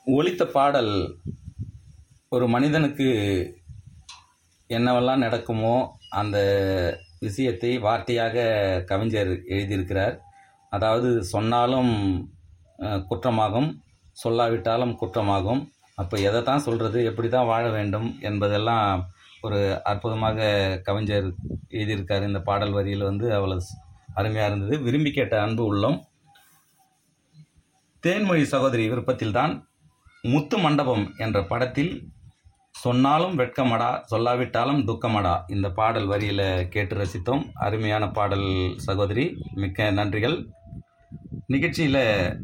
ஒலித்த பாடல் ஒரு மனிதனுக்கு என்னவெல்லாம் நடக்குமோ அந்த விஷயத்தை வார்த்தையாக கவிஞர் எழுதியிருக்கிறார் அதாவது சொன்னாலும் அஹ், குற்றமாகும் சொல்லாவிட்டாலும் குற்றமாகும் அப்போ எதை தான் சொல்கிறது எப்படி தான் வாழ வேண்டும் என்பதெல்லாம் ஒரு அற்புதமாக கவிஞர் எழுதியிருக்கார் இந்த பாடல் வரியில் வந்து அவ்வளோ அருமையாக இருந்தது விரும்பி கேட்ட அன்பு உள்ளம் தேன்மொழி சகோதரி விருப்பத்தில்தான் முத்து மண்டபம் என்ற படத்தில் சொன்னாலும் வெட்கமடா சொல்லாவிட்டாலும் துக்கமடா இந்த பாடல் வரியில் கேட்டு ரசித்தோம் அருமையான பாடல் சகோதரி மிக்க நன்றிகள் நிகழ்ச்சியில்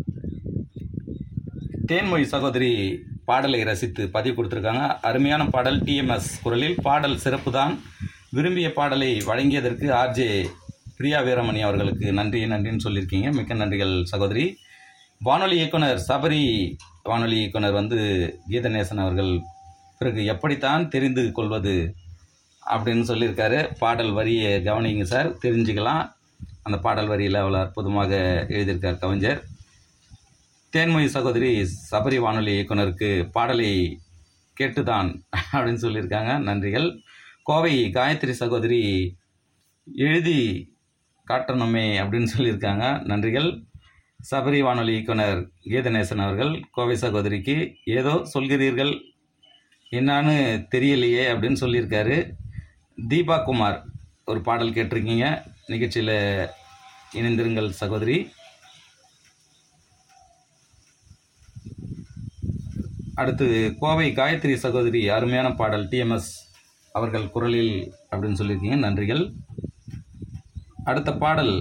தேன்மொழி சகோதரி பாடலை ரசித்து பதிவு கொடுத்துருக்காங்க அருமையான பாடல் டிஎம்எஸ் குரலில் பாடல் சிறப்பு தான் விரும்பிய பாடலை வழங்கியதற்கு ஆர்ஜே பிரியா வீரமணி அவர்களுக்கு நன்றி நன்றின்னு சொல்லியிருக்கீங்க மிக்க நன்றிகள் சகோதரி வானொலி இயக்குனர் சபரி வானொலி இயக்குனர் வந்து கீதநேசன் அவர்கள் பிறகு எப்படித்தான் தெரிந்து கொள்வது அப்படின்னு சொல்லியிருக்காரு பாடல் வரியை கவனிங்க சார் தெரிஞ்சுக்கலாம் அந்த பாடல் வரியில் அவ்வளோ அற்புதமாக எழுதியிருக்கார் கவிஞர் தேன்மொழி சகோதரி சபரி வானொலி இயக்குனருக்கு பாடலை கேட்டுதான் அப்படின்னு சொல்லியிருக்காங்க நன்றிகள் கோவை காயத்ரி சகோதரி எழுதி காட்டணுமே அப்படின்னு சொல்லியிருக்காங்க நன்றிகள் சபரி வானொலி இயக்குனர் கீதநேசன் அவர்கள் கோவை சகோதரிக்கு ஏதோ சொல்கிறீர்கள் என்னான்னு தெரியலையே அப்படின்னு சொல்லியிருக்காரு தீபா குமார் ஒரு பாடல் கேட்டிருக்கீங்க நிகழ்ச்சியில் இணைந்திருங்கள் சகோதரி அடுத்து கோவை காயத்ரி சகோதரி அருமையான பாடல் டிஎம்எஸ் அவர்கள் குரலில் அப்படின்னு சொல்லியிருக்கீங்க நன்றிகள் அடுத்த பாடல்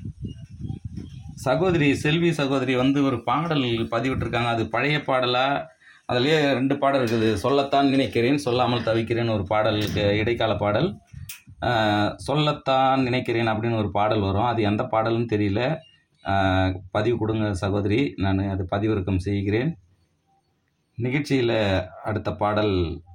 சகோதரி செல்வி சகோதரி வந்து ஒரு பாடல் பதிவிட்டிருக்காங்க அது பழைய பாடலா அதுலேயே ரெண்டு பாடல் இருக்குது சொல்லத்தான் நினைக்கிறேன் சொல்லாமல் தவிக்கிறேன் ஒரு பாடல் இ- இடைக்கால பாடல் ஆஹ், சொல்லத்தான் நினைக்கிறேன் அப்படின்னு ஒரு பாடல் வரும் அது எந்த பாடல்னு தெரியல ஆஹ், பதிவு கொடுங்க சகோதரி நான் அது பதிவிறக்கம் செய்கிறேன் நிகழ்ச்சியில் அடுத்த பாடல்